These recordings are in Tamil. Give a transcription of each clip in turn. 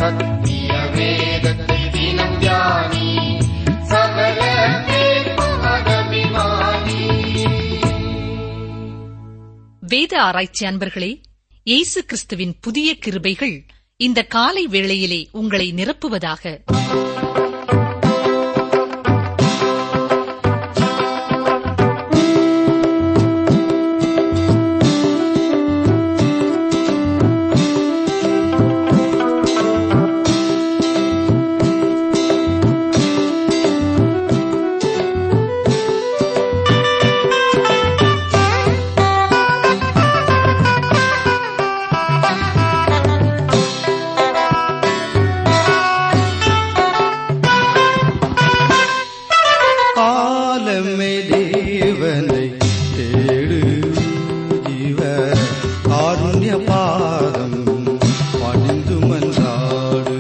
சத்திய வேதத்தை தினம் தியானி சகல பேர்க்கும் அபிமானி வேத ஆராய்ச்சி அன்பர்களே இயேசு கிறிஸ்துவின் புதிய கிருபைகள் இந்த காலை வேளையிலே உங்களை நிரப்புவதாக ஆலமே தேவனை தேடு ஜீவ காருண்ய பாதம் பணிந்து மன்றாடு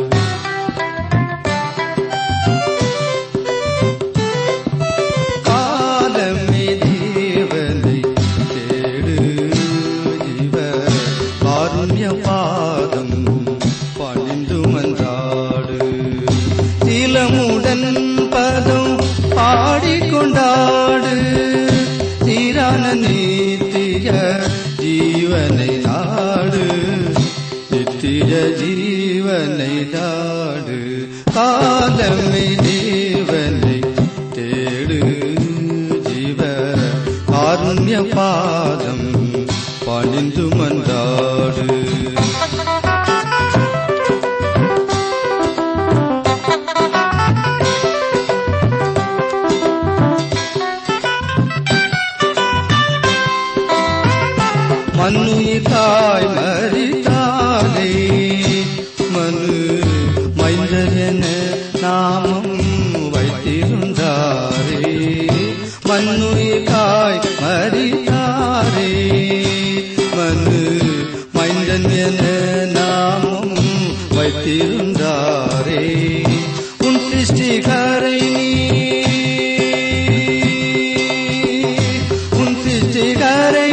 காலமே தேவனை தேடு ஜீவ காருண்ய பாதம் பணிந்து மன்றாடு திலமுடன் பதம் பாடிக்கொண்டாடு சீரான நீத்திய ஜீவனை நாடு நித்திய ஜீவனை நாடு காலமே தேவனை தேடு ஜீவ காருண்ய பாதம் பணிந்து மன்றாடு மண்ணுயிர்காய் மறித்தாலே மனு மைந்தரன நாமம் வைத்திருந்தாரே மண்ணுயிர்காய் மறித்தாரே மனு மைந்தன் என நாமம் வைத்திருந்தாரே உன் சிருஷ்டிகரை உன் சிருஷ்டிகரை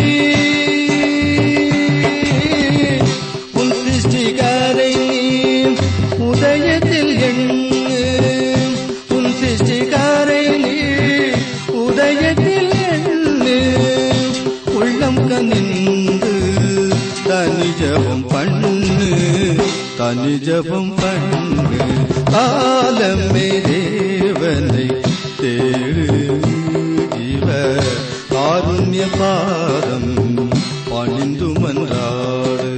உன் சிருஷ்டிகரை உதயத்தில் எண்ணு உன் சிருஷ்டிகரை உதயத்தில் எண்ணு உள்ளம் கனிந்து தனி ஜபம் பண்ணு தனி ஜபம் பண்ணு காலமே தேவனை தேடு ஜீவ காருண்ய பாதம் பணிந்து மன்றாடு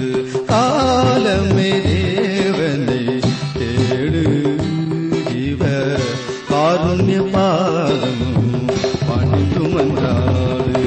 காலமே தேவனை தேடு ஜீவ காருண்ய பாதம் பணிந்து மன்றாடு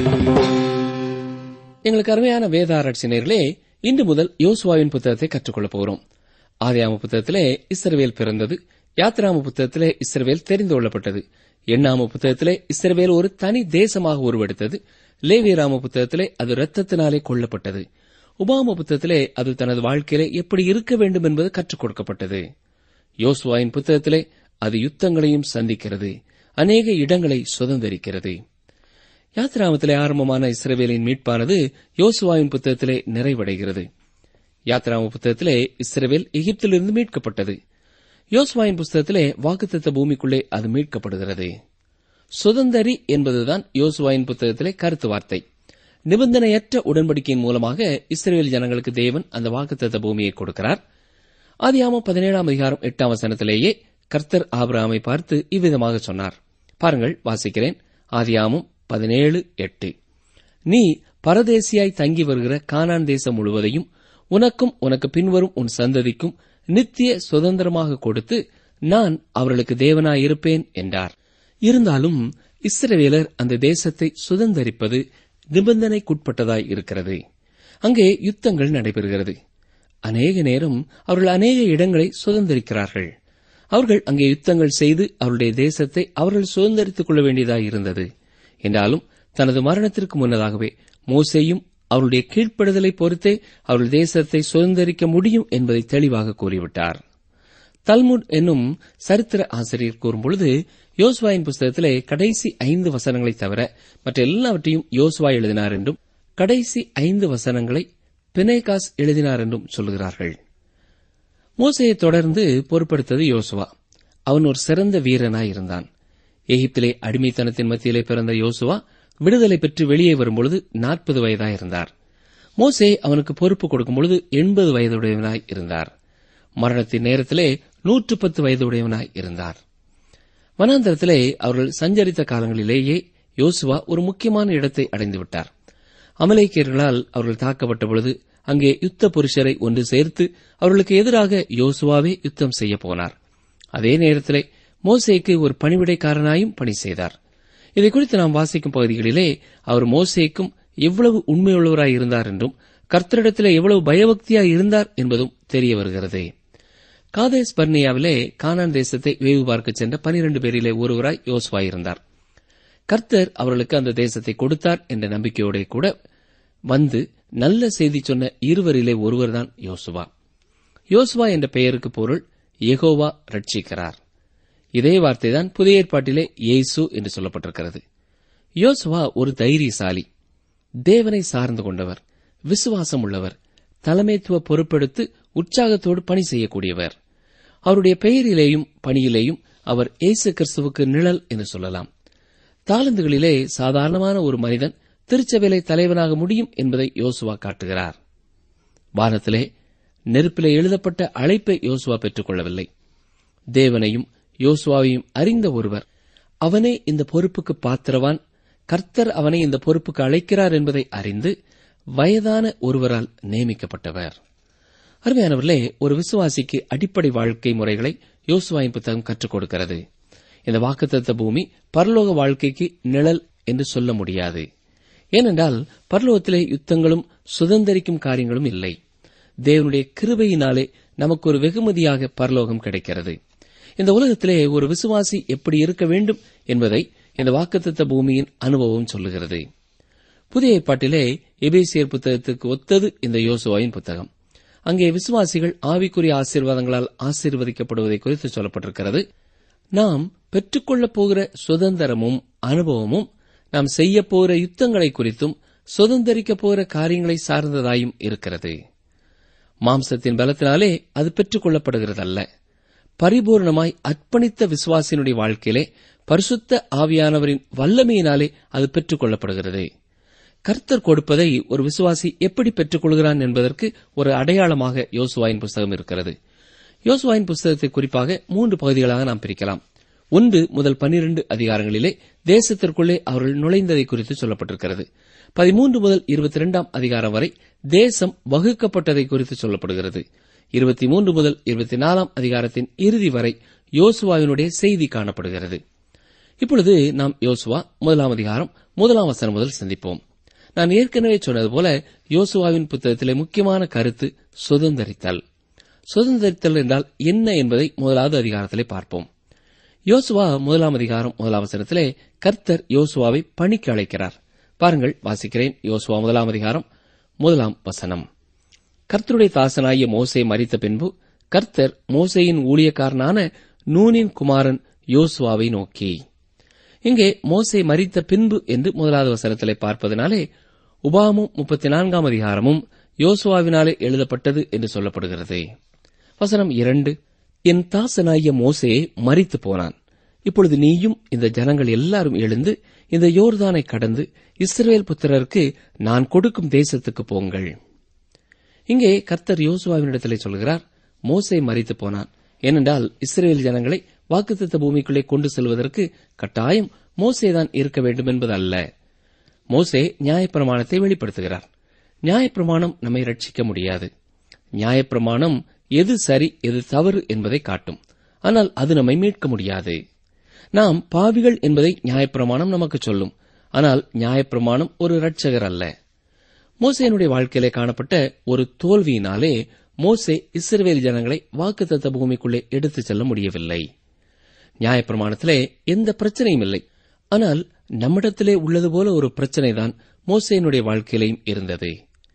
எங்களுக்கு அருமையான வேத ஆராய்ச்சினர்களே இன்று முதல் யோசுவாவின் புத்தகத்தை கற்றுக்கொள்ளப் போகிறோம் ஆதியாம புத்தகத்திலே இஸ்ரவேல் பிறந்தது யாத்ராம புத்தகத்திலே இஸ்ரவேல் தெரிந்து கொள்ளப்பட்டது எண்ணாம புத்தகத்திலே இஸ்ரவேல் ஒரு தனி தேசமாக உருவெடுத்தது லேவியராம புத்தகத்திலே அது இரத்தத்தினாலே கொல்லப்பட்டது உபாம புத்தகத்திலே அது தனது வாழ்க்கையிலே எப்படி இருக்க வேண்டும் என்பது கற்றுக் கொடுக்கப்பட்டது யோசுவாவின் புத்தகத்திலே அது யுத்தங்களையும் சந்திக்கிறது அநேக இடங்களை சுதந்திரிக்கிறது யாத்ராமத்திலே ஆரம்பமான இஸ்ரவேலின் மீட்பானது யோசுவாவின் புத்தகத்திலே நிறைவடைகிறது யாத்ராம புத்தகத்திலே இஸ்ரவேல் எகிப்திலிருந்து மீட்கப்பட்டது யோசுவாவின் புஸ்தகத்திலே வாக்குத்தத்த பூமிக்குள்ளே அது மீட்கப்படுகிறது சுதந்தரி என்பதுதான் யோசுவாவின் புத்தகத்திலே கருத்து வார்த்தை நிபந்தனையற்ற உடன்படிக்கையின் மூலமாக இஸ்ரேல் ஜனங்களுக்கு தேவன் அந்த வாக்குத்தத்த பூமியை கொடுக்கிறார் ஆதியாமம் பதினேழாம் அதிகாரம் எட்டாம் வசனத்திலேயே கர்த்தர் ஆபிரகாமை பார்த்து இவ்விதமாக சொன்னார் பாருங்கள் வாசிக்கிறேன் ஆதியாமம் பதினேழு எட்டு நீ பரதேசியாய் தங்கி வருகிற கானான் தேசம் முழுவதையும் உனக்கும் உனக்கு பின்வரும் உன் சந்ததிக்கும் நித்திய சுதந்திரமாக கொடுத்து நான் அவர்களுக்கு தேவனாயிருப்பேன் என்றார் இருந்தாலும் இஸ்ரவேலர் அந்த தேசத்தை சுதந்தரிப்பது நிபந்தனைக்குட்பட்டதாய் இருக்கிறது அங்கே யுத்தங்கள் நடைபெறுகிறது அநேக நேரம் அவர்கள் அநேக இடங்களை சுதந்திரிக்கிறார்கள் அவர்கள் அங்கே யுத்தங்கள் செய்து அவருடைய தேசத்தை அவர்கள் சுதந்திரித்துக் கொள்ள வேண்டியதாய் இருந்தது என்றாலும் தனது மரணத்திற்கு முன்னதாகவே மோசேயும் அவருடைய கீழ்ப்படுதலை பொறுத்தே அவர்கள் தேசத்தை சுதந்திரிக்க முடியும் என்பதை தெளிவாக கூறிவிட்டார் தல்முட் என்னும் சரித்திர ஆசிரியர் கூறும்பொழுது யோசுவாயின் புஸ்தகத்திலே கடைசி ஐந்து வசனங்களை தவிர மற்ற எல்லாவற்றையும் யோசுவா எழுதினார் என்றும் கடைசி ஐந்து வசனங்களை பினேகாஸ் எழுதினார் என்றும் சொல்கிறார்கள் மோசையை தொடர்ந்து பொறுப்படுத்தது யோசுவா அவன் ஒரு சிறந்த வீரனாய் இருந்தான் எகிப்திலே அடிமைத்தனத்தின் மத்தியிலே பிறந்த யோசுவா விடுதலை பெற்று வெளியே வரும்பொழுது நாற்பது வயதாயிருந்தார் மோசே அவனுக்கு பொறுப்பு கொடுக்கும் பொழுது எண்பது வயதுடையவனாய் இருந்தார் மரணத்தின் நேரத்திலே நூற்று பத்து வயதுடையவனாய் இருந்தார் வனாந்தரத்திலே அவர்கள் சஞ்சரித்த காலங்களிலேயே யோசுவா ஒரு முக்கியமான இடத்தை அடைந்து விட்டார் அமலேக்கியர்களால் அவர்கள் தாக்கப்பட்ட பொழுது அங்கே யுத்த புருஷரை ஒன்று சேர்த்து அவர்களுக்கு எதிராக யோசுவாவே யுத்தம் செய்ய போனார் அதே நேரத்திலே மோசேக்கு ஒரு பணிவிடைக்காரனாயும் பணி செய்தார் இதை குறித்து நாம் வாசிக்கும் பகுதிகளிலே அவர் மோசேக்கும் எவ்வளவு உண்மையுள்ளவராய் இருந்தார் என்றும் கர்த்தரிடத்திலே எவ்வளவு பயபக்தியாய் இருந்தார் என்பதும் தெரிய வருகிறது காதேஸ் பர்னியாவிலே கானான் தேசத்தை வேவு பார்க்க சென்ற பனிரண்டு பேரிலே ஒருவராய் யோசுவா இருந்தார் கர்த்தர் அவர்களுக்கு அந்த தேசத்தை கொடுத்தார் என்ற நம்பிக்கையோட கூட வந்து நல்ல செய்தி சொன்ன இருவரிலே ஒருவர்தான் யோசுவா யோசுவா என்ற பெயருக்கு பொருள் யெகோவா ரட்சிக்கிறார் இதே வார்த்தைதான் புதிய ஏற்பாட்டிலே இயேசு என்று சொல்லப்பட்டிருக்கிறது யோசுவா ஒரு தைரியசாலி தேவனை சார்ந்து கொண்டவர் விசுவாசம் உள்ளவர் தலைமைத்துவ பொறுப்பெடுத்து உற்சாகத்தோடு பணி செய்யக்கூடியவர் அவருடைய பெயரிலேயும் பணியிலேயும் அவர் இயேசு கிறிஸ்துவுக்கு நிழல் என்று சொல்லலாம் தாளந்துகளிலே சாதாரணமான ஒரு மனிதன் திருச்சபையிலே தலைவனாக முடியும் என்பதை யோசுவா காட்டுகிறார் வானத்திலே நெருப்பிலே எழுதப்பட்ட அழைப்பை யோசுவா பெற்றுக் கொள்ளவில்லை தேவனையும் யோசுவாவையும் அறிந்த ஒருவர் அவனே இந்த பொறுப்புக்கு பாத்திரவான் கர்த்தர் அவனை இந்த பொறுப்புக்கு அழைக்கிறார் என்பதை அறிந்து வயதான ஒருவரால் நியமிக்கப்பட்டவர் அருமையானவர்களே ஒரு விசுவாசிக்கு அடிப்படை வாழ்க்கை முறைகளை யோசுவாயின் புத்தகம் கற்றுக் கொடுக்கிறது இந்த வாக்குத்தத்த பூமி பரலோக வாழ்க்கைக்கு நிழல் என்று சொல்ல முடியாது ஏனென்றால் பரலோகத்திலே யுத்தங்களும் சுதந்திரிக்கும் காரியங்களும் இல்லை தேவனுடைய கிருபையினாலே நமக்கு ஒரு வெகுமதியாக பரலோகம் கிடைக்கிறது இந்த உலகத்திலே ஒரு விசுவாசி எப்படி இருக்க வேண்டும் என்பதை இந்த வாக்குத்தத்த பூமியின் அனுபவம் சொல்லுகிறது புதிய ஏற்பாட்டிலே எபேசியர் புத்தகத்துக்கு ஒத்தது இந்த யோசுவாவின் புத்தகம் அங்கே விசுவாசிகள் ஆவிக்குரிய ஆசீர்வாதங்களால் ஆசீர்வதிக்கப்படுவதை குறித்து சொல்லப்பட்டிருக்கிறது நாம் பெற்றுக்கொள்ளப் போகிற சுதந்திரமும் அனுபவமும் நாம் செய்யப் போகிற யுத்தங்களை குறித்தும் சுதந்திரிக்கப் போகிற காரியங்களை சார்ந்ததாயும் இருக்கிறது மாம்சத்தின் பலத்தினாலே அது பெற்றுக் கொள்ளப்படுகிறதல்ல பரிபூர்ணமாய் அர்ப்பணித்த விசுவாசியினுடைய வாழ்க்கையிலே பரிசுத்த ஆவியானவரின் வல்லமையினாலே அது பெற்றுக் கொள்ளப்படுகிறது கர்த்தர் கொடுப்பதை ஒரு விசுவாசி எப்படி பெற்றுக் கொள்கிறான் என்பதற்கு ஒரு அடையாளமாக யோசுவாயின் புஸ்தகம் இருக்கிறது யோசுவாயின் புஸ்தகத்தை குறிப்பாக மூன்று பகுதிகளாக நாம் பிரிக்கலாம் ஒன்று முதல் பன்னிரண்டு அதிகாரங்களிலே தேசத்திற்குள்ளே அவர்கள் நுழைந்ததை குறித்து சொல்லப்பட்டிருக்கிறது பதிமூன்று முதல் இருபத்தி இரண்டாம் அதிகாரம் வரை தேசம் வகுக்கப்பட்டதை குறித்து சொல்லப்படுகிறது இருபத்தி மூன்று முதல் இருபத்தி நாலாம் அதிகாரத்தின் இறுதி வரை யோசுவாவினுடைய செய்தி காணப்படுகிறது இப்பொழுது நாம் யோசுவா முதலாம் அதிகாரம் முதலாம் வசனம் முதல் சிந்திப்போம் நான் ஏற்கனவே சொன்னது போல யோசுவாவின் புத்தகத்திலே முக்கியமான கருத்து சுதந்திரித்தல் சுதந்திரித்தல் என்றால் என்ன என்பதை முதலாவது அதிகாரத்திலே பார்ப்போம் யோசுவா முதலாம் அதிகாரம் முதலாம் வசனத்திலே கர்த்தர் யோசுவாவை பணிக்கு அழைக்கிறார் பாருங்கள் வாசிக்கிறேன் யோசுவா முதலாம் அதிகாரம் முதலாம் வசனம் கர்த்தருடைய தாசனாகிய மோசே மறித்த பின்பு கர்த்தர் மோசேயின் ஊழியக்காரனான நூனின் குமாரன் யோசுவாவை நோக்கி இங்கே மோசே மறித்த பின்பு என்று முதலாவது வசனத்திலே பார்ப்பதனாலே உபாமும் முப்பத்தி நான்காம் அதிகாரமும் யோசுவாவினாலே எழுதப்பட்டது என்று சொல்லப்படுகிறது வசனம் இரண்டு என் தாசனாகிய மோசே மறித்து போனான் இப்பொழுது நீயும் இந்த ஜனங்கள் எல்லாரும் எழுந்து இந்த யோர்தானை கடந்து இஸ்ரவேல் புத்திரருக்கு நான் கொடுக்கும் தேசத்துக்கு போங்கள் இங்கே கர்த்தர் யோசுவாவினிடத்திலே சொல்கிறார் மோசே மறித்து போனான் ஏனென்றால் இஸ்ரேல் ஜனங்களை வாக்குத்தத்த பூமிக்குள்ளே கொண்டு செல்வதற்கு கட்டாயம் மோசேதான் இருக்க வேண்டும் என்பது அல்ல மோசே நியாயப்பிரமாணத்தை வெளிப்படுத்துகிறார் நியாயப்பிரமாணம் நம்மை ரட்சிக்க முடியாது நியாயப்பிரமாணம் எது சரி எது தவறு என்பதை காட்டும் ஆனால் அது நம்மை மீட்க முடியாது நாம் பாவிகள் என்பதை நியாயப்பிரமாணம் நமக்கு சொல்லும் ஆனால் நியாயப்பிரமாணம் ஒரு இரட்சகர் அல்ல மோசேனுடைய வாழ்க்கையிலே காணப்பட்ட ஒரு தோல்வியினாலே மோசே இஸ்ரவேல் ஜனங்களை வாக்குத்தத்த பூமிக்குள்ளே எடுத்துச் செல்ல முடியவில்லை நியாயப்பிரமாணத்திலே எந்த பிரச்சனையும் இல்லை ஆனால் நம்மிடத்திலே உள்ளது போல ஒரு பிரச்சனைதான் மோசேனுடைய வாழ்க்கையிலையும் இருந்தது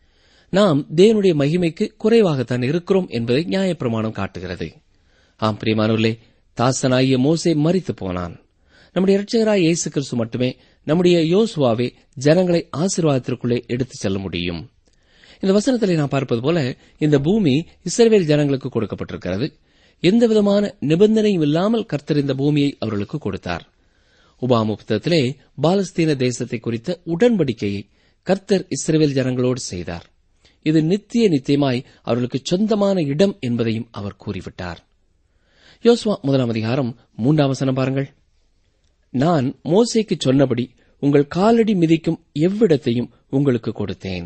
நாம் தேவனுடைய மகிமைக்கு குறைவாகத்தான் இருக்கிறோம் என்பதை நியாயப்பிரமாணம் காட்டுகிறது ஆம் பிரியமானவர்களே தாசனாகிய மோசே மறித்து போனான் நம்முடைய இரட்சகராய் இயேசு கிறிஸ்து மட்டுமே நம்முடைய யோசுவாவே ஜனங்களை ஆசீர்வாதத்திற்குள்ளே எடுத்துச் செல்ல முடியும் இந்த வசனத்திலே நாம் பார்ப்பது போல இந்த பூமி இஸ்ரவேல் ஜனங்களுக்கு கொடுக்கப்பட்டிருக்கிறது எந்தவிதமான நிபந்தனையும் இல்லாமல் கர்த்தர் இந்த பூமியை அவர்களுக்கு கொடுத்தார் உபாம புத்தகத்திலே பாலஸ்தீன தேசத்தை குறித்த உடன்படிக்கையை கர்த்தர் இஸ்ரவேல் ஜனங்களோடு செய்தார் இது நித்திய நித்தியமாய் அவர்களுக்கு சொந்தமான இடம் என்பதையும் அவர் கூறிவிட்டார் யோசுவா முதலாம் அதிகாரம் மூன்றாம் வசனம் பாருங்கள் நான் மோசேக்கு சொன்னபடி உங்கள் காலடி மிதிக்கும் எவ்விடத்தையும் உங்களுக்கு கொடுத்தேன்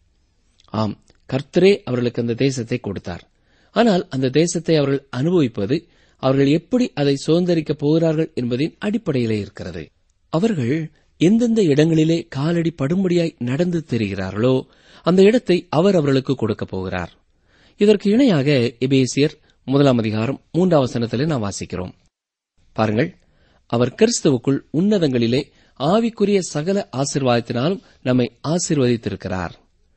ஆம் கர்த்தரே அவர்களுக்கு அந்த தேசத்தை கொடுத்தார் ஆனால் அந்த தேசத்தை அவர்கள் அனுபவிப்பது அவர்கள் எப்படி அதை சுதந்திரிக்கப் போகிறார்கள் என்பதின் அடிப்படையிலே இருக்கிறது அவர்கள் எந்தெந்த இடங்களிலே காலடி படும்படியாய் நடந்து தெரிகிறார்களோ அந்த இடத்தை அவர் அவர்களுக்கு கொடுக்கப் போகிறார் இதற்கு இணையாக எபேசியர் முதலாம் அதிகாரம் மூன்றாம் வசனத்திலே நாம் வாசிக்கிறோம் பாருங்கள் அவர் கிறிஸ்துவுக்குள் உன்னதங்களிலே ஆவிக்குரிய சகல ஆசிர்வாதத்தினாலும் நம்மை ஆசிர்வதித்திருக்கிறார்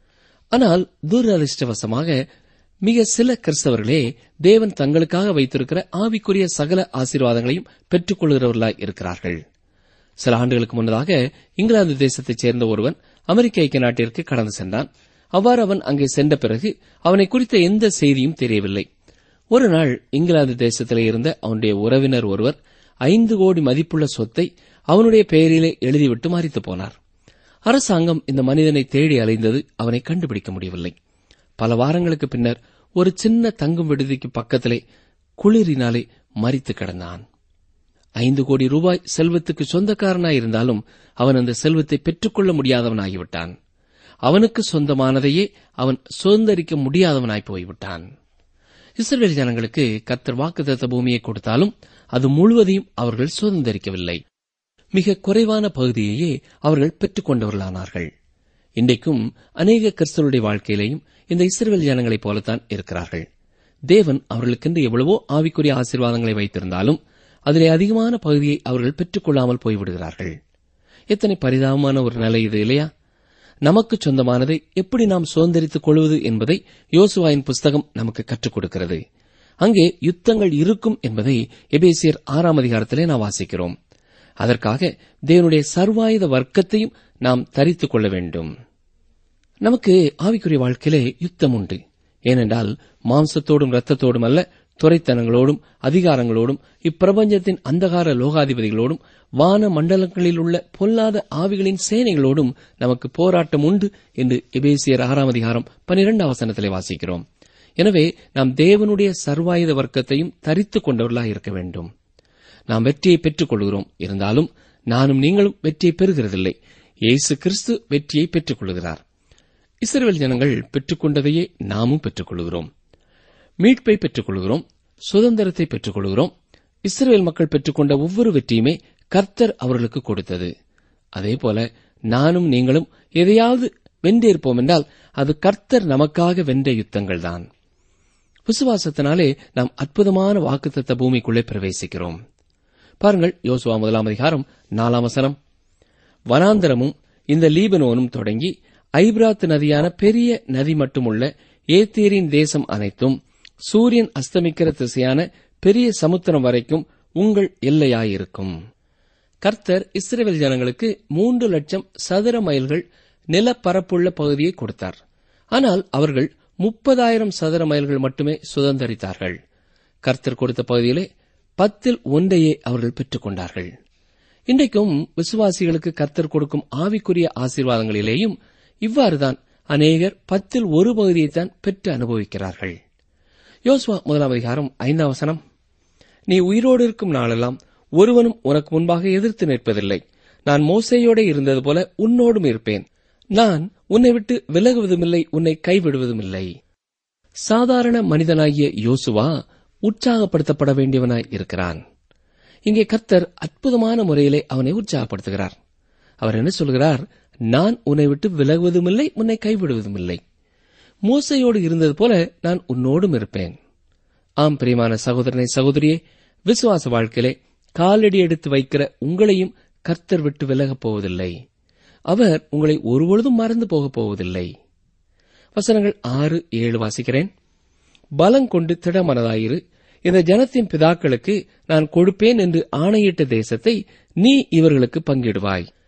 ஆனால் துரதிருஷ்டவசமாக மிக சில கிறிஸ்தவர்களே தேவன் தங்களுக்காக வைத்திருக்கிற ஆவிக்குரிய சகல ஆசீர்வாதங்களையும் பெற்றுக் கொள்கிறவர்களாய் இருக்கிறார்கள் சில ஆண்டுகளுக்கு முன்னதாக இங்கிலாந்து தேசத்தைச் சேர்ந்த ஒருவன் அமெரிக்க ஐக்கிய நாட்டிற்கு கடந்து சென்றான் அவ்வாறு அவன் அங்கே சென்ற பிறகு அவனை குறித்த எந்த செய்தியும் தெரியவில்லை ஒரு நாள் இங்கிலாந்து தேசத்திலே இருந்த அவனுடைய உறவினர் ஒருவர் ஐந்து கோடி மதிப்புள்ள சொத்தை அவனுடைய பெயரிலே எழுதிவிட்டு மறித்து போனார் அரசாங்கம் இந்த மனிதனை தேடி அலைந்தது அவனை கண்டுபிடிக்க முடியவில்லை பல வாரங்களுக்கு பின்னர் ஒரு சின்ன தங்கும் விடுதிக்கு பக்கத்திலே குளிரினாலே மறித்து கிடந்தான் ஐந்து கோடி ரூபாய் செல்வத்துக்கு சொந்தக்காரனாயிருந்தாலும் அவன் அந்த செல்வத்தை பெற்றுக்கொள்ள முடியாதவனாகிவிட்டான் அவனுக்கு சொந்தமானதையே அவன் சுதந்திரிக்க முடியாதவனாய் போய்விட்டான் இஸ்ரவேல் ஜனங்களுக்கு கர்த்தர் வாக்குத்தத்த பூமியை கொடுத்தாலும் அது முழுவதையும் அவர்கள் சுதந்திரிக்கவில்லை மிக குறைவான பகுதியையே அவர்கள் பெற்றுக் கொண்டவர்களானார்கள் இன்றைக்கும் அநேக கிறிஸ்தவருடைய வாழ்க்கையிலேயும் இந்த இஸ்ரவேல் ஜனங்களைப் போலத்தான் இருக்கிறார்கள் தேவன் அவர்களுக்கென்று எவ்வளவோ ஆவிக்குரிய ஆசீர்வாதங்களை வைத்திருந்தாலும் அதிலே அதிகமான பகுதியை அவர்கள் பெற்றுக் கொள்ளாமல் போய்விடுகிறார்கள் எத்தனை பரிதாபமான ஒரு நிலை இது இல்லையா நமக்கு சொந்தமானதை எப்படி நாம் சுதந்திரித்துக் கொள்வது என்பதை யோசுவாயின் புஸ்தகம் நமக்கு கற்றுக் கொடுக்கிறது அங்கே யுத்தங்கள் இருக்கும் என்பதை எபேசியர் ஆறாம் அதிகாரத்திலே நாம் வாசிக்கிறோம் அதற்காக தேவனுடைய சர்வாயுத வர்க்கத்தையும் நாம் தரித்துக் கொள்ள வேண்டும் நமக்கு ஆவிக்குரிய வாழ்க்கையிலே யுத்தம் உண்டு ஏனென்றால் மாம்சத்தோடும் இரத்தத்தோடும் அல்ல துறைத்தனங்களோடும் அதிகாரங்களோடும் இப்பிரபஞ்சத்தின் அந்தகார லோகாதிபதிகளோடும் வான மண்டலங்களில் உள்ள பொல்லாத ஆவிகளின் சேனைகளோடும் நமக்கு போராட்டம் உண்டு என்று எபேசியர் ஆறாம் அதிகாரம் பனிரெண்டாம் வசனத்திலே வாசிக்கிறோம் எனவே நாம் தேவனுடைய சர்வாயுத வர்க்கத்தையும் தரித்துக் கொண்டவர்களாக இருக்க வேண்டும் நாம் வெற்றியை பெற்றுக் கொள்கிறோம் இருந்தாலும் நானும் நீங்களும் வெற்றியை பெறுகிறதில்லை இயேசு கிறிஸ்து வெற்றியை பெற்றுக் கொள்கிறார் இஸ்ரேல் ஜனங்கள் பெற்றுக்கொண்டதையே நாமும் பெற்றுக் கொள்கிறோம் மீட்பை பெற்றுக் கொள்கிறோம் சுதந்திரத்தை பெற்றுக் கொள்கிறோம் இஸ்ரேல் மக்கள் பெற்றுக்கொண்ட ஒவ்வொரு வெற்றியுமே கர்த்தர் அவர்களுக்கு கொடுத்தது அதேபோல நானும் நீங்களும் எதையாவது வென்றிருப்போம் என்றால் அது கர்த்தர் நமக்காக வென்ற யுத்தங்கள்தான் விசுவாசத்தினாலே நாம் அற்புதமான வாக்குத்தத்த பூமிக்குள்ளே பிரவேசிக்கிறோம் பாருங்கள் யோசுவா முதலாம் அதிகாரம் நாலாம் வசனம் வனாந்தரமும் இந்த லீபனோனும் தொடங்கி ஐப்ராத் நதியான பெரிய நதி மட்டுமுள்ள ஏத்தேரின் தேசம் அனைத்தும் சூரியன் அஸ்தமிக்கிற திசையான பெரிய சமுத்திரம் வரைக்கும் உங்கள் எல்லையாயிருக்கும் கர்த்தர் இஸ்ரேல் ஜனங்களுக்கு மூன்று லட்சம் சதுர மைல்கள் நிலப்பரப்புள்ள பகுதியை கொடுத்தார் ஆனால் அவர்கள் முப்பதாயிரம் சதுர மைல்கள் மட்டுமே சுதந்திரித்தார்கள் கர்த்தர் கொடுத்த பகுதியிலே பத்தில் ஒன்றையே அவர்கள் பெற்றுக் கொண்டார்கள் இன்றைக்கும் விசுவாசிகளுக்கு கர்த்தர் கொடுக்கும் ஆவிக்குரிய ஆசீர்வாதங்களிலேயும் இவ்வாறுதான் அநேகர் பத்தில் ஒரு பகுதியைத்தான் பெற்று அனுபவிக்கிறார்கள் யோசுவா முதலாம் அதிகாரம் ஐந்தாம் வசனம் நீ உயிரோடு இருக்கும் நாளெல்லாம் ஒருவனும் உனக்கு முன்பாக எதிர்த்து நிற்பதில்லை நான் மோசையோட இருந்தது போல உன்னோடும் இருப்பேன் நான் உன்னை விட்டு விலகுவதுமில்லை உன்னை கைவிடுவதுமில்லை சாதாரண மனிதனாகிய யோசுவா உற்சாகப்படுத்தப்பட வேண்டியவனாய் இருக்கிறான் இங்கே கர்த்தர் அற்புதமான முறையிலே அவனை உற்சாகப்படுத்துகிறார் அவர் என்ன சொல்கிறார் நான் உன்னை விட்டு விலகுவதுமில்லை உன்னை கைவிடுவதுமில்லை மோசையோடு இருந்தது போல நான் உன்னோடும் இருப்பேன் ஆம் பிரியமான சகோதரனை சகோதரியே விசுவாச வாழ்க்கையிலே காலடி எடுத்து வைக்கிற உங்களையும் கர்த்தர் விட்டு விலகப் போவதில்லை அவர் உங்களை ஒருபொழுதும் மறந்து போகப் போவதில்லை வசனங்கள் ஆறு ஏழு வாசிக்கிறேன் பலங்கொண்டு திடமனதாயிரு இந்த ஜனத்தின் பிதாக்களுக்கு நான் கொடுப்பேன் என்று ஆணையிட்ட தேசத்தை நீ இவர்களுக்கு பங்கிடுவாய்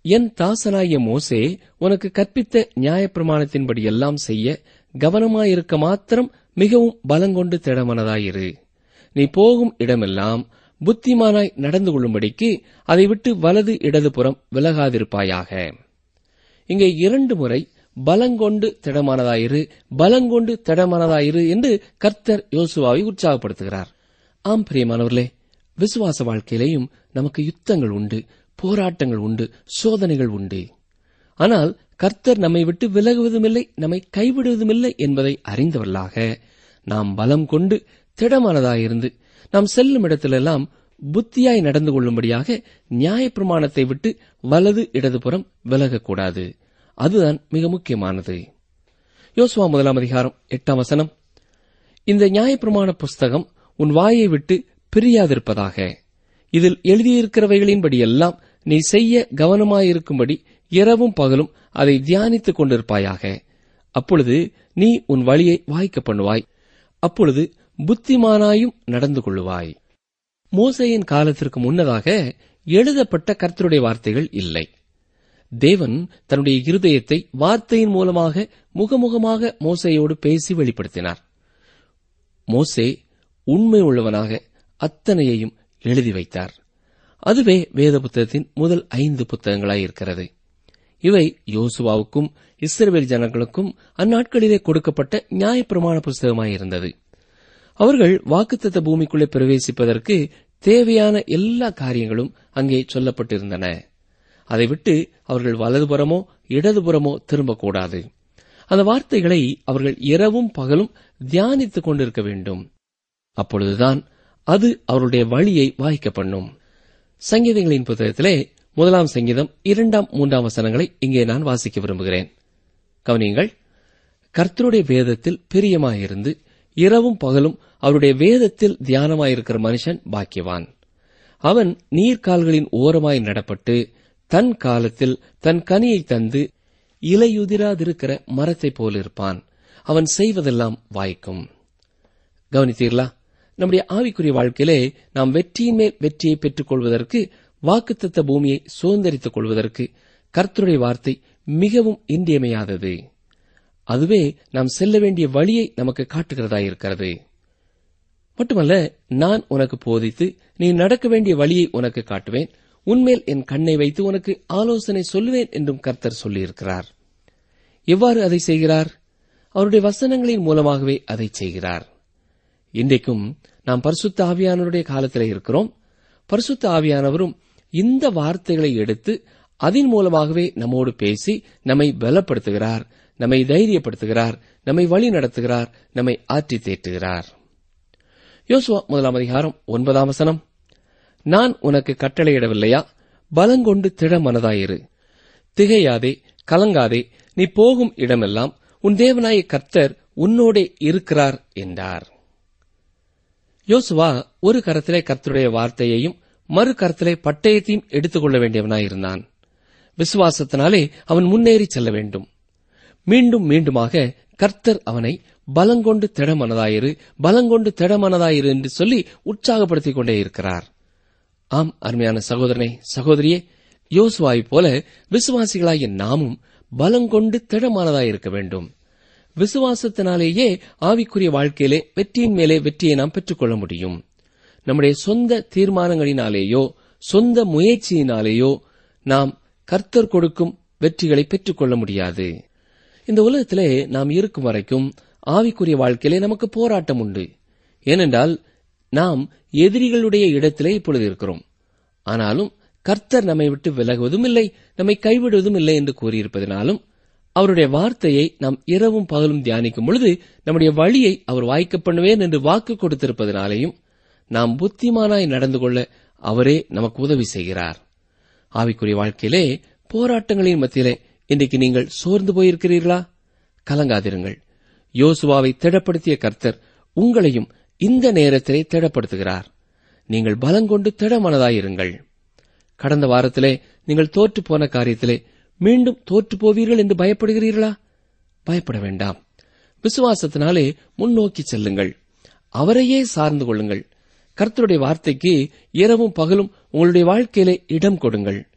என் தாசனாகிய மோசே உனக்கு கற்பித்த நியாயப்பிரமாணத்தின்படி எல்லாம் செய்ய கவனமாயிருக்க மாத்திரம் மிகவும் பலங்கொண்டு திடமனதாயிரு நீ போகும் இடமெல்லாம் புத்திமானாய் நடந்து கொள்ளும்படிக்கு அதை விட்டு வலது இடதுபுறம் விலகாதிருப்பாயாக இங்கே இரண்டு முறை பலங்கொண்டு திடமானதாயிரு பலங்கொண்டு திடமானதாயிரு என்று கர்த்தர் யோசுவாவை உற்சாகப்படுத்துகிறார் ஆம் பிரியமானவர்களே விசுவாச வாழ்க்கையிலேயும் நமக்கு யுத்தங்கள் உண்டு போராட்டங்கள் உண்டு சோதனைகள் உண்டு ஆனால் கர்த்தர் நம்மை விட்டு விலகுவதுமில்லை நம்மை கைவிடுவதுமில்லை என்பதை அறிந்தவர்களாக நாம் பலம் கொண்டு திடமானதாயிருந்து நாம் செல்லும் இடத்திலெல்லாம் புத்தியாய் நடந்து கொள்ளும்படியாக நியாயப்பிரமாணத்தை விட்டு வலது இடதுபுறம் விலகக்கூடாது அதுதான் மிக முக்கியமானது யோசுவா முதலாம் அதிகாரம் எட்டாம் வசனம் இந்த நியாயப்பிரமாண புஸ்தகம் உன் வாயை விட்டு பிரியாதிருப்பதாக இதில் எழுதியிருக்கிறவைகளின்படியெல்லாம் நீ செய்ய கவனமாயிருக்கும்படி இரவும் பகலும் அதை தியானித்துக் கொண்டிருப்பாயாக அப்பொழுது நீ உன் வழியை வாய்க்க பண்ணுவாய் அப்பொழுது புத்திமானாயும் நடந்து கொள்ளுவாய் மோசையின் காலத்திற்கு முன்னதாக எழுதப்பட்ட கர்த்தருடைய வார்த்தைகள் இல்லை தேவன் தன்னுடைய இருதயத்தை வார்த்தையின் மூலமாக முகமுகமாக மோசையோடு பேசி வெளிப்படுத்தினார் மோசே உண்மை உள்ளவனாக அத்தனையையும் எழுதி வைத்தார் அதுவே வேத புத்தகத்தின் முதல் ஐந்து புத்தகங்களாயிருக்கிறது இவை யோசுவாவுக்கும் இஸ்ரவேல் ஜனங்களுக்கும் அந்நாட்களிலே கொடுக்கப்பட்ட நியாயப்பிரமாண புஸ்தகமாயிருந்தது அவர்கள் வாக்குத்தத்த பூமிக்குள்ளே பிரவேசிப்பதற்கு தேவையான எல்லா காரியங்களும் அங்கே சொல்லப்பட்டிருந்தன அதை விட்டு அவர்கள் வலதுபுறமோ இடதுபுறமோ திரும்பக்கூடாது அந்த வார்த்தைகளை அவர்கள் இரவும் பகலும் தியானித்துக் கொண்டிருக்க வேண்டும் அப்பொழுதுதான் அது அவருடைய வழியை வாய்க்க பண்ணும் சங்கீதங்களின் புத்தகத்திலே முதலாம் சங்கீதம் இரண்டாம் மூன்றாம் வசனங்களை இங்கே நான் வாசிக்க விரும்புகிறேன் கவனியுங்கள் கர்த்தருடைய வேதத்தில் பிரியமாயிருந்து இரவும் பகலும் அவருடைய வேதத்தில் தியானமாயிருக்கிற மனுஷன் பாக்கியவான் அவன் நீர்க்கால்களின் ஓரமாய் நடப்பட்டு தன் காலத்தில் தன் கனியை தந்து இலையுதிராதிருக்கிற மரத்தைப் போலிருப்பான் அவன் செய்வதெல்லாம் வாய்க்கும் கவனித்தீர்களா நம்முடைய ஆவிக்குரிய வாழ்க்கையிலே நாம் வெற்றியின் மேல் வெற்றியை பெற்றுக் கொள்வதற்கு வாக்குத்தத்த பூமியை சுதந்திரித்துக் கொள்வதற்கு கர்த்தருடைய வார்த்தை மிகவும் இன்றியமையாதது அதுவே நாம் செல்ல வேண்டிய வழியை நமக்கு காட்டுகிறதா இருக்கிறது மட்டுமல்ல நான் உனக்கு போதித்து நீ நடக்க வேண்டிய வழியை உனக்கு காட்டுவேன் உன்மேல் என் கண்ணை வைத்து உனக்கு ஆலோசனை சொல்லுவேன் என்றும் கர்த்தர் சொல்லியிருக்கிறார் எவ்வாறு அதை செய்கிறார் அவருடைய வசனங்களின் மூலமாகவே அதை செய்கிறார் இன்றைக்கும் நாம் பரிசுத்த ஆவியானவருடைய காலத்தில் இருக்கிறோம் பரிசுத்த ஆவியானவரும் இந்த வார்த்தைகளை எடுத்து அதன் மூலமாகவே நம்மோடு பேசி நம்மை பலப்படுத்துகிறார் நம்மை தைரியப்படுத்துகிறார் நம்மை வழி நடத்துகிறார் நம்மை ஆற்றி தேற்றுகிறார் யோசுவா முதலாம் அதிகாரம் ஒன்பதாம் வசனம் நான் உனக்கு கட்டளையிடவில்லையா பலங்கொண்டு திட மனதாயிரு திகையாதே கலங்காதே நீ போகும் இடமெல்லாம் உன் தேவனாய கர்த்தர் உன்னோடே இருக்கிறார் என்றார் யோசுவா ஒரு கரத்திலே கர்த்தருடைய வார்த்தையையும் மறு கரத்திலே பட்டயத்தையும் எடுத்துக்கொள்ள வேண்டியவனாயிருந்தான் விசுவாசத்தினாலே அவன் முன்னேறி செல்ல வேண்டும் மீண்டும் மீண்டுமாக கர்த்தர் அவனை பலங்கொண்டு திடமனதாயிரு பலங்கொண்டு திடமனதாயிரு என்று சொல்லி உற்சாகப்படுத்திக் கொண்டே இருக்கிறார் ஆம் அருமையான சகோதரனே சகோதரியே யோசுவாவைப் போல விசுவாசிகளாகிய நாமும் பலங்கொண்டு திடமானதாயிருக்க வேண்டும் விசுவாசத்தினாலேயே ஆவிக்குரிய வாழ்க்கையிலே வெற்றியின் மேலே வெற்றியை நாம் பெற்றுக்கொள்ள முடியும் நம்முடைய சொந்த தீர்மானங்களினாலேயோ சொந்த முயற்சியினாலேயோ நாம் கர்த்தர் கொடுக்கும் வெற்றிகளை பெற்றுக்கொள்ள முடியாது இந்த உலகத்திலே நாம் இருக்கும் வரைக்கும் ஆவிக்குரிய வாழ்க்கையிலே நமக்கு போராட்டம் உண்டு ஏனென்றால் நாம் எதிரிகளுடைய இடத்திலே இப்பொழுது இருக்கிறோம் ஆனாலும் கர்த்தர் நம்மை விட்டு விலகுவதும் இல்லை நம்மை கைவிடுவதும் இல்லை என்று கூறியிருப்பதினாலும் அவருடைய வார்த்தையை நாம் இரவும் பகலும் தியானிக்கும் பொழுது நம்முடைய வழியை அவர் வாய்க்க பண்ணுவேன் என்று வாக்கு கொடுத்திருப்பதனாலேயும் நாம் புத்திமானாய் நடந்து கொள்ள அவரே நமக்கு உதவி செய்கிறார் ஆவிக்குரிய வாழ்க்கையிலே போராட்டங்களின் மத்தியிலே இன்றைக்கு நீங்கள் சோர்ந்து போயிருக்கிறீர்களா கலங்காதிருங்கள் யோசுவாவை திடப்படுத்திய கர்த்தர் உங்களையும் இந்த நேரத்திலே திடப்படுத்துகிறார் நீங்கள் பலங்கொண்டு திடமனதாயிருங்கள் கடந்த வாரத்திலே நீங்கள் தோற்று போன காரியத்திலே மீண்டும் தோற்று போவீர்கள் என்று பயப்படுகிறீர்களா பயப்பட வேண்டாம் விசுவாசத்தினாலே முன்னோக்கி செல்லுங்கள் அவரையே சார்ந்து கொள்ளுங்கள் கர்த்தருடைய வார்த்தைக்கு இரவும் பகலும் உங்களுடைய வாழ்க்கையிலே இடம் கொடுங்கள்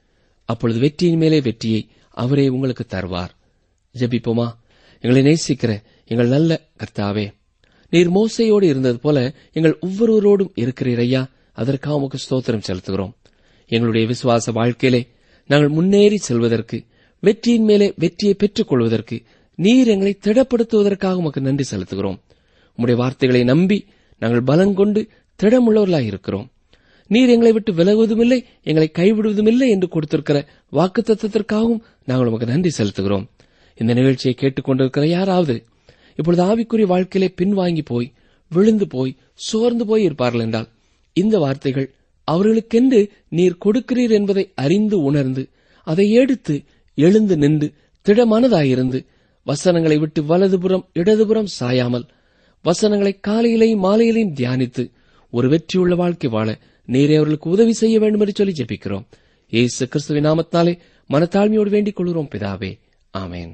அப்பொழுது வெற்றியின் மேலே வெற்றியை அவரே உங்களுக்கு தருவார் ஜெபிப்போமா எங்களை நேசிக்கிற எங்கள் நல்ல கர்த்தாவே நீர் மோசையோடு இருந்தது போல எங்கள் ஒவ்வொருவரோடும் இருக்கிறீர் ஐயா அதற்காக உமக்கு ஸ்தோத்திரம் செலுத்துகிறோம் எங்களுடைய விசுவாச வாழ்க்கையிலே நாங்கள் முன்னேறி செல்வதற்கு வெற்றியின் மேலே வெற்றியை பெற்றுக் கொள்வதற்கு நீர் எங்களை திடப்படுத்துவதற்காக உமக்கு நன்றி செலுத்துகிறோம் உம்முடைய வார்த்தைகளை நம்பி நாங்கள் பலங்கொண்டு திடமுள்ளவர்களாய் இருக்கிறோம் நீர் எங்களை விட்டு விலகுவதுமில்லை எங்களை கைவிடுவதுமில்லை என்று கொடுத்திருக்கிற வாக்கு தத்துவத்திற்காகவும் நாங்கள் உமக்கு நன்றி செலுத்துகிறோம் இந்த நிகழ்ச்சியை கேட்டுக்கொண்டிருக்கிற யாராவது இப்பொழுது ஆவிக்குரிய வாழ்க்கையிலே பின்வாங்கி போய் விழுந்து போய் சோர்ந்து போய் இருப்பார்கள் என்றால் இந்த வார்த்தைகள் அவர்களுக்கென்று நீர் கொடுக்கிறீர் என்பதை அறிந்து உணர்ந்து அதை எடுத்து எழுந்து நின்று திடமானதாயிருந்து வசனங்களை விட்டு வலதுபுறம் இடதுபுறம் சாயாமல் வசனங்களை காலையிலையும் மாலையிலையும் தியானித்து ஒரு வெற்றியுள்ள வாழ்க்கை வாழ நீரே அவர்களுக்கு உதவி செய்ய வேண்டும் என்று சொல்லி ஜெபிக்கிறோம் ஏசு கிறிஸ்துவின் நாமத்தாலே மனத்தாழ்மையோடு வேண்டிக் கொள்கிறோம் பிதாவே ஆமேன்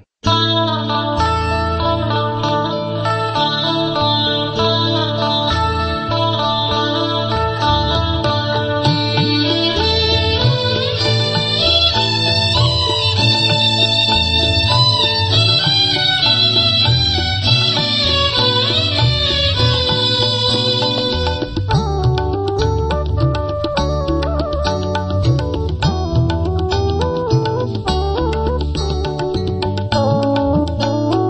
ஆ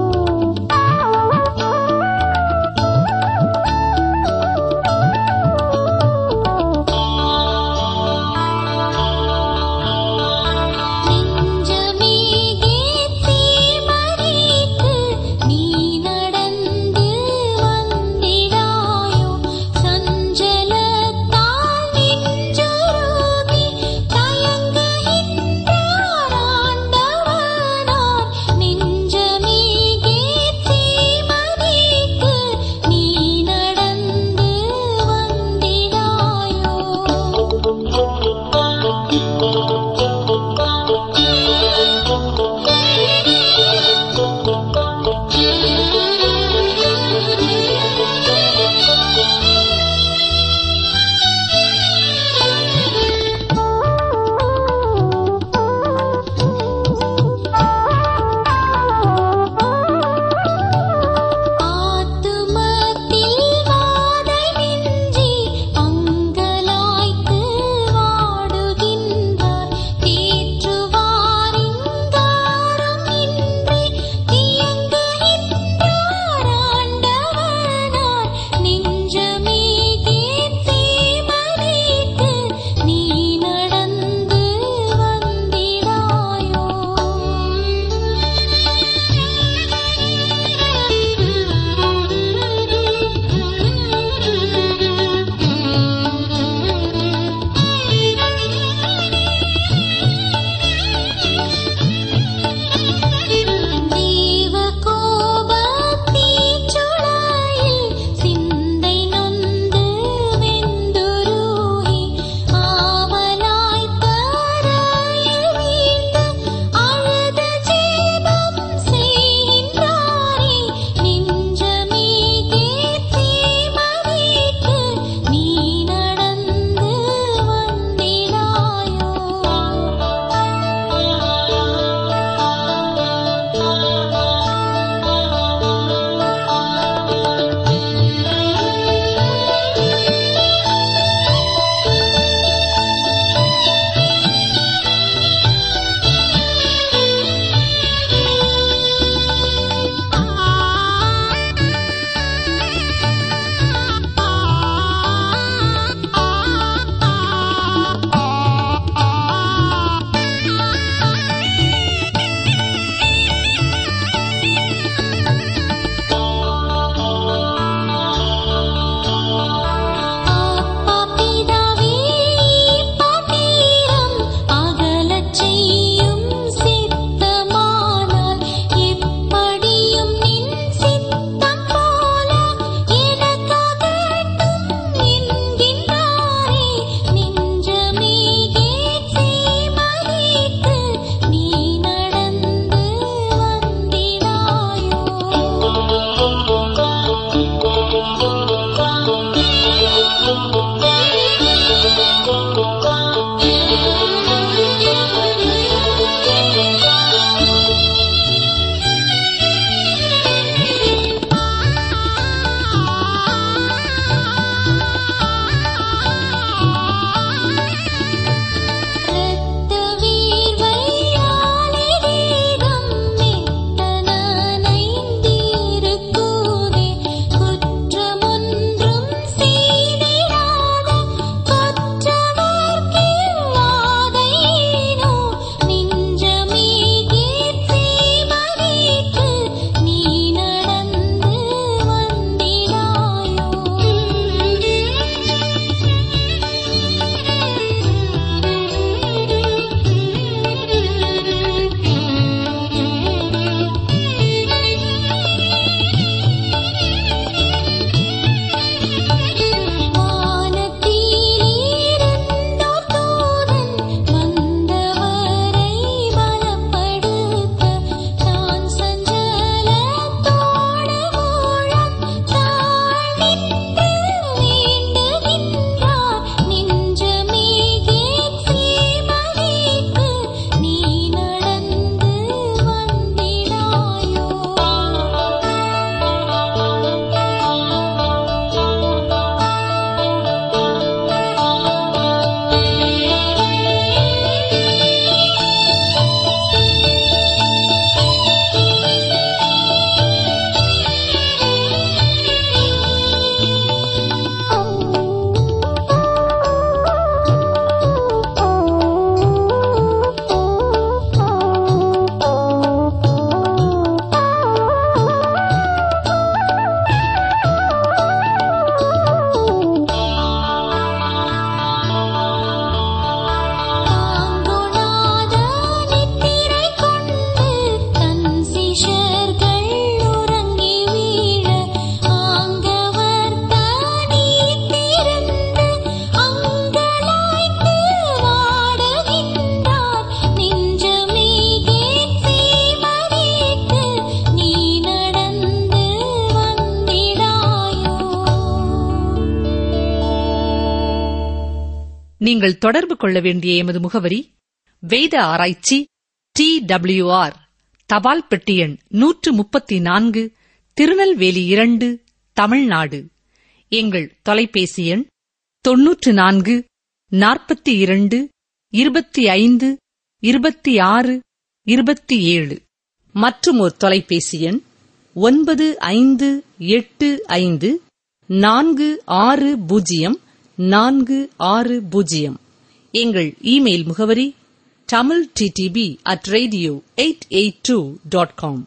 நீங்கள் தொடர்பு கொள்ள வேண்டிய எமது முகவரி வேத ஆராய்ச்சி டி ஆர் தபால் பெட்டி எண் நூற்று முப்பத்தி நான்கு திருநெல்வேலி இரண்டு தமிழ்நாடு எங்கள் தொலைபேசி எண் தொன்னூற்று நான்கு நாற்பத்தி இரண்டு இருபத்தி ஐந்து இருபத்தி ஆறு இருபத்தி ஏழு மற்றும் ஒரு தொலைபேசி எண் ஒன்பது ஐந்து எட்டு ஐந்து நான்கு ஆறு பூஜ்ஜியம் நான்கு ஆறு பூஜ்ஜியம் எங்கள் இமெயில் முகவரி Tamil DTP at radio eight eight two dot com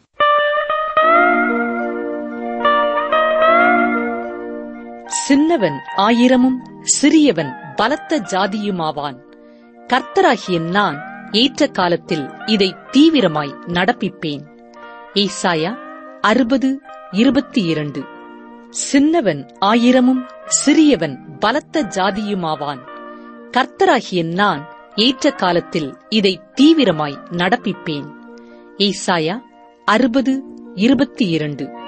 சின்னவன் ஆயிரமும் சிறியவன் பலத்த ஜாதியுமாவான் கர்த்தராகிய நான் ஏற்ற காலத்தில் இதை தீவிரமாய் நடப்பிப்பேன் ஏசாயா அறுபது இருபத்தி இரண்டு சின்னவன் ஆயிரமும் சிறியவன் பலத்த ஜாதியுமாவான் கர்த்தராகிய நான் ஏற்ற காலத்தில் இதை தீவிரமாய் நடப்பிப்பேன் ஏசாயா அறுபது இருபத்தி இரண்டு